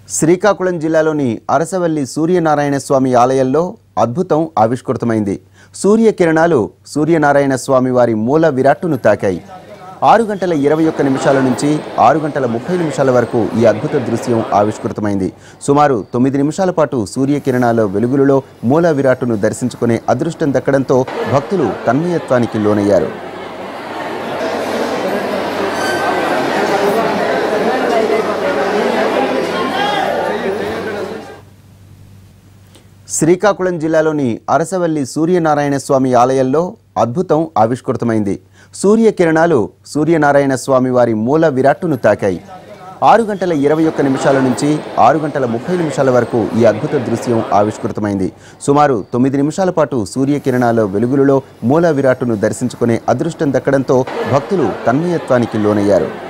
శ్రీకాకుళం జిల్లాలోని అరసవల్లి సూర్యనారాయణ స్వామి ఆలయంలో అద్భుతం ఆవిష్కృతమైంది సూర్యకిరణాలు సూర్యనారాయణ స్వామి వారి మూల విరాట్టును తాకాయి ఆరు గంటల ఇరవై ఒక్క నిమిషాల నుంచి ఆరు గంటల ముప్పై నిమిషాల వరకు ఈ అద్భుత దృశ్యం ఆవిష్కృతమైంది సుమారు తొమ్మిది నిమిషాల పాటు సూర్యకిరణాల వెలుగులలో మూల విరాట్టును దర్శించుకునే అదృష్టం దక్కడంతో భక్తులు తన్మయత్వానికి లోనయ్యారు శ్రీకాకుళం జిల్లాలోని అరసవల్లి సూర్యనారాయణ స్వామి ఆలయంలో అద్భుతం ఆవిష్కృతమైంది సూర్యకిరణాలు సూర్యనారాయణ స్వామి వారి మూల విరాట్టును తాకాయి ఆరు గంటల ఇరవై ఒక్క నిమిషాల నుంచి ఆరు గంటల ముప్పై నిమిషాల వరకు ఈ అద్భుత దృశ్యం ఆవిష్కృతమైంది సుమారు తొమ్మిది నిమిషాల పాటు సూర్యకిరణాల వెలుగులలో మూల విరాట్టును దర్శించుకునే అదృష్టం దక్కడంతో భక్తులు తన్మయత్వానికి లోనయ్యారు